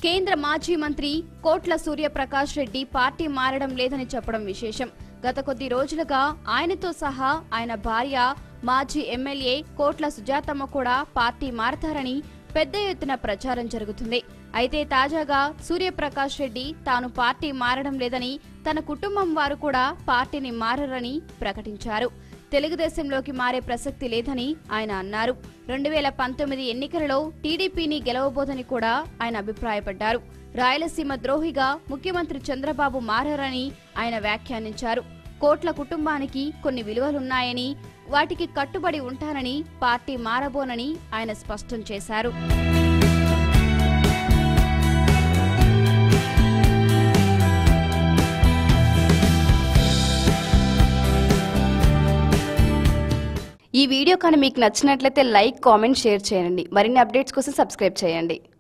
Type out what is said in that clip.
కేంద్ర మాజీ మంత్రి కోట్ల సూర్యప్రకాష్ రెడ్డి పార్టీ మారడం లేదని చెప్పడం విశేషం గత కొద్ది రోజులుగా ఆయనతో సహా ఆయన భార్య మాజీ ఎమ్మెల్యే కోట్ల సుజాతమ్మ కూడా పార్టీ మారతారని పెద్ద ఎత్తున ప్రచారం జరుగుతుంది అయితే తాజాగా సూర్యప్రకాష్ రెడ్డి తాను పార్టీ మారడం లేదని తన కుటుంబం వారు కూడా పార్టీని మారరని ప్రకటించారు తెలుగుదేశంలోకి మారే ప్రసక్తి లేదని ఆయన అన్నారు రెండు వేల పంతొమ్మిది ఎన్నికలలో టీడీపీని గెలవబోదని కూడా ఆయన అభిప్రాయపడ్డారు రాయలసీమ ద్రోహిగా ముఖ్యమంత్రి చంద్రబాబు మారరని ఆయన వ్యాఖ్యానించారు కోట్ల కుటుంబానికి కొన్ని విలువలున్నాయని వాటికి కట్టుబడి ఉంటానని పార్టీ మారబోనని ఆయన స్పష్టం చేశారు ఈ వీడియో కానీ మీకు నచ్చినట్లయితే లైక్ కామెంట్ షేర్ చేయండి మరిన్ని అప్డేట్స్ కోసం సబ్స్క్రైబ్ చేయండి